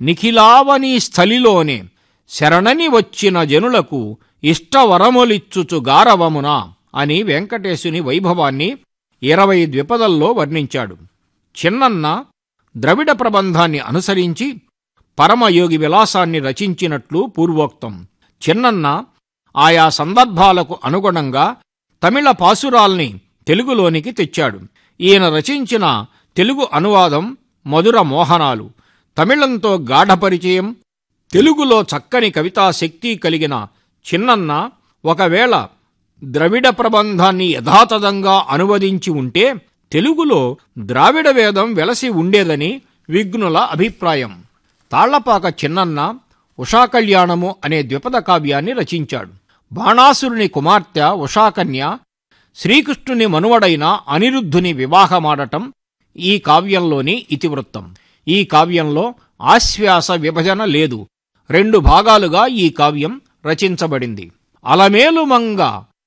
నిఖిలావని స్థలిలోనే శరణని వచ్చిన జనులకు ఇష్టవరములిచ్చుచు గారవమున అని వెంకటేశుని వైభవాన్ని ఇరవై ద్విపదల్లో వర్ణించాడు చిన్నన్న ద్రవిడ ప్రబంధాన్ని అనుసరించి పరమయోగి విలాసాన్ని రచించినట్లు పూర్వోక్తం చిన్నన్న ఆయా సందర్భాలకు అనుగుణంగా తమిళ పాసురాల్ని తెలుగులోనికి తెచ్చాడు ఈయన రచించిన తెలుగు అనువాదం మధుర మోహనాలు తమిళంతో గాఢపరిచయం తెలుగులో చక్కని కవితా శక్తి కలిగిన చిన్నన్న ఒకవేళ ద్రవిడ ప్రబంధాన్ని యథాతథంగా అనువదించి ఉంటే తెలుగులో ద్రావిడ వేదం వెలసి ఉండేదని విఘ్నుల అభిప్రాయం తాళ్లపాక చిన్నన్న ఉషాకళ్యాణము అనే ద్విపద కావ్యాన్ని రచించాడు బాణాసురుని కుమార్తె ఉషాకన్య శ్రీకృష్ణుని మనువడైన అనిరుద్ధుని వివాహమాడటం ఈ కావ్యంలోని ఇతివృత్తం ఈ కావ్యంలో ఆశ్వాస విభజన లేదు రెండు భాగాలుగా ఈ కావ్యం రచించబడింది అలమేలుమంగ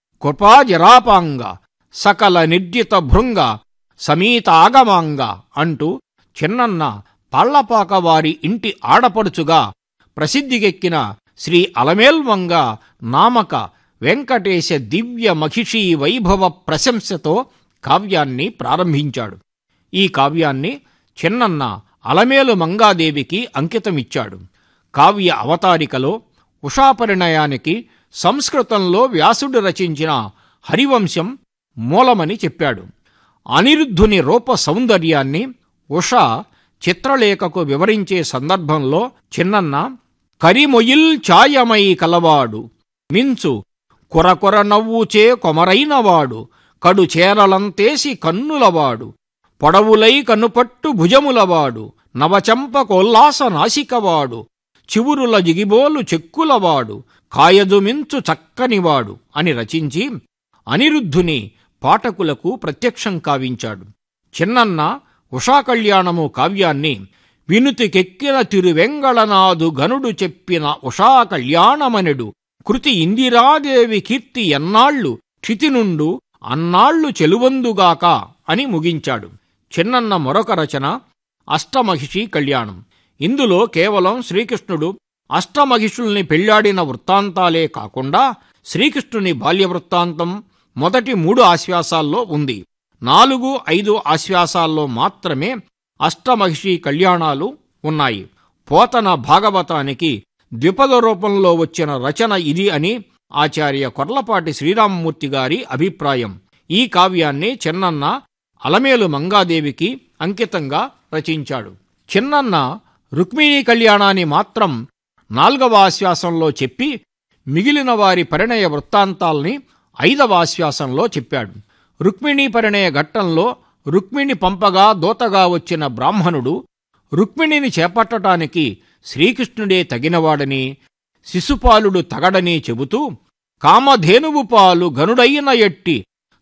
కృపాజరాపాంగ సకల నిర్జిత భృంగ సమీత ఆగమాంగ అంటూ చిన్నన్న తాళ్లపాక వారి ఇంటి ఆడపడుచుగా ప్రసిద్ధికెక్కిన శ్రీ అలమేల్మంగ నామక వెంకటేశ దివ్య మహిషీ వైభవ ప్రశంసతో కావ్యాన్ని ప్రారంభించాడు ఈ కావ్యాన్ని చిన్నన్న అలమేలు మంగాదేవికి అంకితమిచ్చాడు కావ్య అవతారికలో ఉషాపరిణయానికి సంస్కృతంలో వ్యాసుడు రచించిన హరివంశం మూలమని చెప్పాడు అనిరుద్ధుని రూప సౌందర్యాన్ని ఉష చిత్రలేఖకు వివరించే సందర్భంలో చిన్నన్న కరిమొయిల్ ఛాయమై కలవాడు మించు కొరకొర నవ్వుచే కొమరైనవాడు కడు చేరలంతేసి కన్నులవాడు పొడవులై కనుపట్టు భుజములవాడు నవచంప కొల్లాస నాసికవాడు చివురుల జిగిబోలు చెక్కులవాడు కాయజుమించు చక్కనివాడు అని రచించి అనిరుద్ధుని పాఠకులకు ప్రత్యక్షం కావించాడు చిన్నన్న ఉషాకళ్యాణము కావ్యాన్ని వినుతికెక్కిన తిరువెంగళనాథు గనుడు చెప్పిన ఉషాకళ్యాణమనెడు కృతి ఇందిరాదేవి కీర్తి ఎన్నాళ్ళు క్షితినుండు అన్నాళ్ళు చెలువందుగాక అని ముగించాడు చిన్నన్న మరొక రచన అష్టమహిషి కళ్యాణం ఇందులో కేవలం శ్రీకృష్ణుడు అష్టమహిషుల్ని పెళ్లాడిన వృత్తాంతాలే కాకుండా శ్రీకృష్ణుని బాల్య వృత్తాంతం మొదటి మూడు ఆశ్వాసాల్లో ఉంది నాలుగు ఐదు ఆశ్వాసాల్లో మాత్రమే అష్టమహిషి కళ్యాణాలు ఉన్నాయి పోతన భాగవతానికి ద్విపద రూపంలో వచ్చిన రచన ఇది అని ఆచార్య కొర్లపాటి శ్రీరామమూర్తి గారి అభిప్రాయం ఈ కావ్యాన్ని చిన్నన్న అలమేలు మంగాదేవికి అంకితంగా రచించాడు చిన్నన్న రుక్మిణీ కళ్యాణాన్ని మాత్రం నాల్గవ ఆశ్వాసంలో చెప్పి మిగిలిన వారి పరిణయ వృత్తాంతాల్ని ఐదవ ఆశ్వాసంలో చెప్పాడు రుక్మిణీ పరిణయ ఘట్టంలో రుక్మిణి పంపగా దూతగా వచ్చిన బ్రాహ్మణుడు రుక్మిణిని చేపట్టటానికి శ్రీకృష్ణుడే తగినవాడని శిశుపాలుడు తగడని చెబుతూ కామధేనువు పాలు గనుడైన ఎట్టి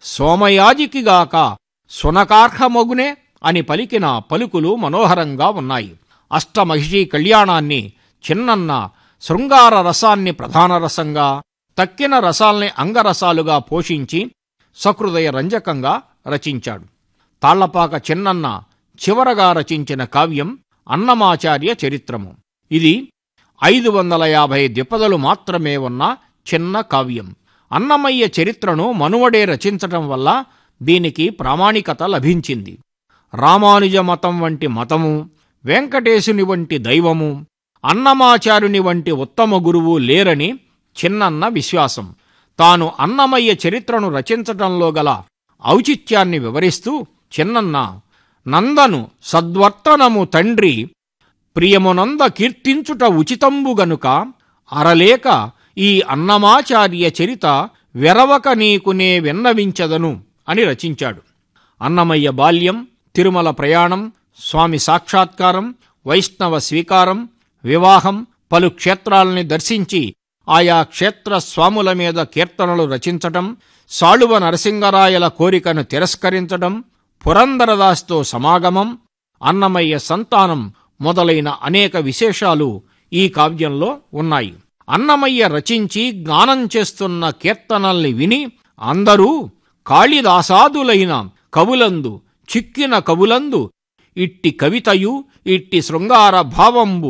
సోమయాజికిగాక సునకార్హమగునే అని పలికిన పలుకులు మనోహరంగా ఉన్నాయి అష్టమహిషీ కళ్యాణాన్ని చిన్నన్న శృంగార రసాన్ని ప్రధాన రసంగా తక్కిన రసాల్ని అంగరసాలుగా పోషించి సహృదయ రంజకంగా రచించాడు తాళ్లపాక చిన్నన్న చివరగా రచించిన కావ్యం అన్నమాచార్య చరిత్రము ఇది ఐదు వందల యాభై ద్విపదలు మాత్రమే ఉన్న చిన్న కావ్యం అన్నమయ్య చరిత్రను మనువడే రచించటం వల్ల దీనికి ప్రామాణికత లభించింది రామానుజ మతం వంటి మతము వెంకటేశుని వంటి దైవము అన్నమాచారుని వంటి ఉత్తమ గురువు లేరని చిన్నన్న విశ్వాసం తాను అన్నమయ్య చరిత్రను రచించటంలో గల ఔచిత్యాన్ని వివరిస్తూ చిన్నన్న నందను సద్వర్తనము తండ్రి ప్రియమునంద కీర్తించుట ఉచితంబు గనుక అరలేక ఈ అన్నమాచార్య చరిత వెరవక నీకునే విన్నవించదను అని రచించాడు అన్నమయ్య బాల్యం తిరుమల ప్రయాణం స్వామి సాక్షాత్కారం వైష్ణవ స్వీకారం వివాహం పలు క్షేత్రాల్ని దర్శించి ఆయా క్షేత్ర స్వాముల మీద కీర్తనలు రచించటం సాళువ నరసింగరాయల కోరికను తిరస్కరించటం పురందరదాస్తో సమాగమం అన్నమయ్య సంతానం మొదలైన అనేక విశేషాలు ఈ కావ్యంలో ఉన్నాయి అన్నమయ్య రచించి గానం చేస్తున్న కీర్తనల్ని విని అందరూ కాళిదాసాదులైన కవులందు చిక్కిన కవులందు ఇట్టి కవితయు ఇట్టి శృంగార భావంబు